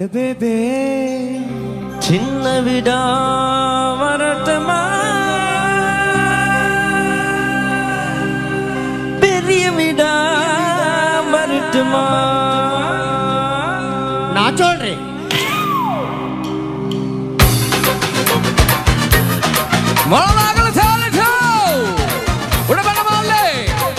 Baby சின்ன விடா வரட்டுமா பெரிய விடா வரட்டுமா நான் சொல்றேன் மொழநாகல சாலிட்டோ உடம்படமாலே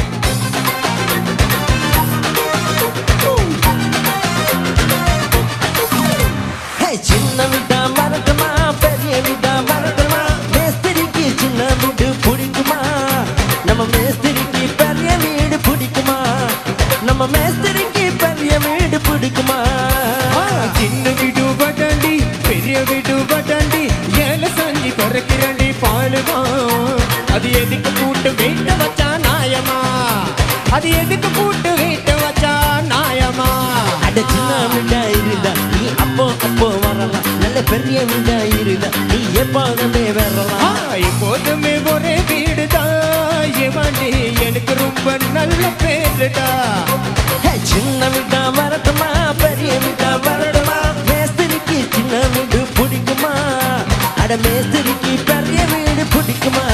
ஹே, சின்ன விடா வரட்டுமா பெரிய விடா வரட்டுமா மேஸ்திரிக்கு சின்ன வீடு பிடிக்குமா நம்ம மேஸ்திரிக்கு பெரிய வீடு பிடிக்குமா நம்ம மேஸ்திரிக்கு பெரிய வீடு பிடிக்குமா சின்ன வீடு பட்டாண்டி பெரிய வீடு பட்டாண்டி ஏழை சஞ்சி பறக்கிறண்டி பாலுமா அது எதுக்கு கூட்டு வீட்டு வச்சா நாயமா அது எதுக்கு கூட்டு வீட்டு வச்சா நாயமா அட சின்ன வீடா இருந்தா நீ அப்போ அப்போ வரலாம் நல்ல பெரிய வீடா இருந்தா நீ எப்போதுமே ஆ, வரலாம் எப்போதுமே ஒரே வீடுதான் ஏமாண்டி எனக்கு ரொம்ப நல்ல பேருடா ஹே, சின்ன வீடா வரட்டுமா பெரிய வீடா வரட்டுமா மேஸ்திரிக்கு சின்ன வீடு பிடிக்குமா அட மேஸ்திரிக்கு பெரிய வீடு பிடிக்குமா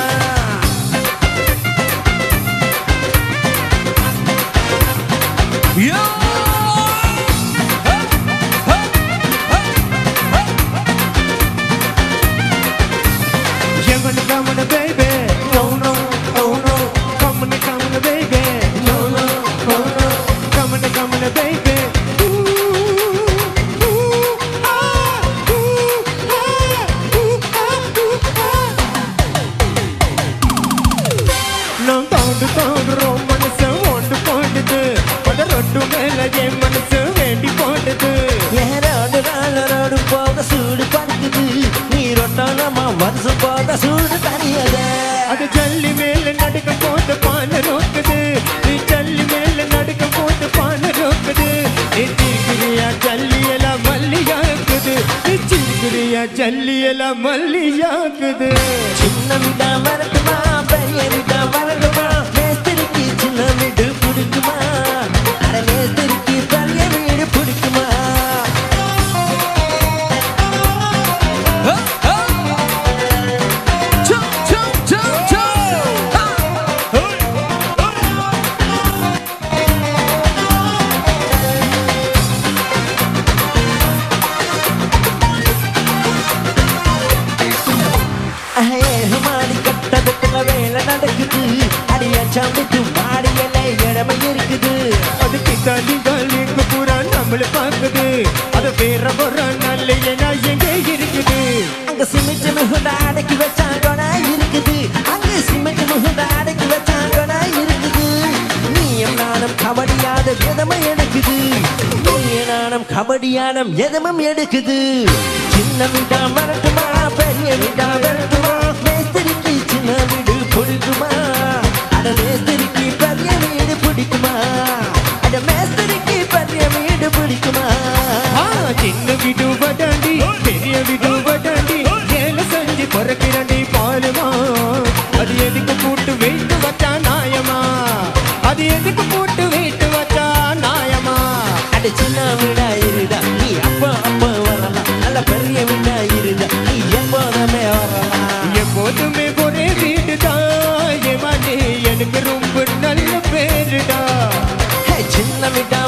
யோ Come on, come on, baby. No, no, oh no. Come on, come on, baby. No, no, oh no. Come on, come on, baby. Ooh, ooh, ah, ooh, ah, ooh, ah, ooh, ah. நான் தோண்டு தோண்டுறோம் மனசு ஒன்று போடுது பட ரொட்டு மேல என் மனசு வேண்டி போடுது ஏரோடு ராளரோடு போக சூடு பறக்குது நீ ரொட்டானமா வருஷம் போக சூடு தனியதே அது ஜல்லி மேல நடுக்க போட்டு பான நோக்குது நீ ஜல்லி மேல நடுக்க போட்டு பான நோக்குது நீ சிரிக்கிறியா ஜல்லி எல்லாம் மல்லியாக்குது நீ சிரிக்கிறியா ஜல்லி எல்லாம் மல்லியாக்குது சின்ன வீடா வரட்டுமா பெரிய வீடா வரட்டுமா மேஸ்திரிக்கு சின்ன வீடு பிடிக்குமா அட மேஸ்திரிக்கு பெரிய வீடு பிடிக்குமா சோ சோ சோ சோ மாடி கட்டதுக்குள்ள வேலை நடக்குது அடிய சமைத்து மாடியில இடமை இருக்குது அதுக்கு தள்ளி தள்ளி பூரா நம்மள பாக்குது அது வேற ஒரு நல்ல நான் எங்க இருக்குது அங்க சிமெண்ட் முகுந்த அடக்கி வச்சாங்கனா இருக்குது அங்க சிமெண்ட் முகுந்த அடக்கி வச்சாங்கனா இருக்குது நீயும் நானும் கபடியாத விதமும் எடுக்குது நீயும் நானும் கபடியானம் எதமும் எடுக்குது சின்ன வீட்டா வரட்டுமா பெரிய வீட்டா வரட்டுமா மேஸ்திரிக்கு சின்ன வீடு பிடிக்குமா அட மேஸ்திரிக்கு பெரிய வீடு பிடிக்குமா அட மேஸ்திரிக்கு பெரிய வீடு பிடிக்குமா ஆ, சின்ன வீடு வடாண்டி பெரிய வீடு வடாண்டி ஏழை செஞ்சு பிறக்கிறண்டி பாலுமா அது எதுக்கு போட்டு வெயிட்டு வச்சா நாயமா அது எதுக்கு போட்டு வெயிட்டு வச்சா நாயமா அட சின்ன வீடா இருடா நீ அப்போ அப்போ வரலாம் நல்ல பெரிய வீடா இருடா நீ எப்போதுமே வரலாம் எப்போதுமே ஒரே வீடு தான் ஏமாண்டி எனக்கு ரொம்ப நல்ல பேருடா ஹே, சின்ன வீடா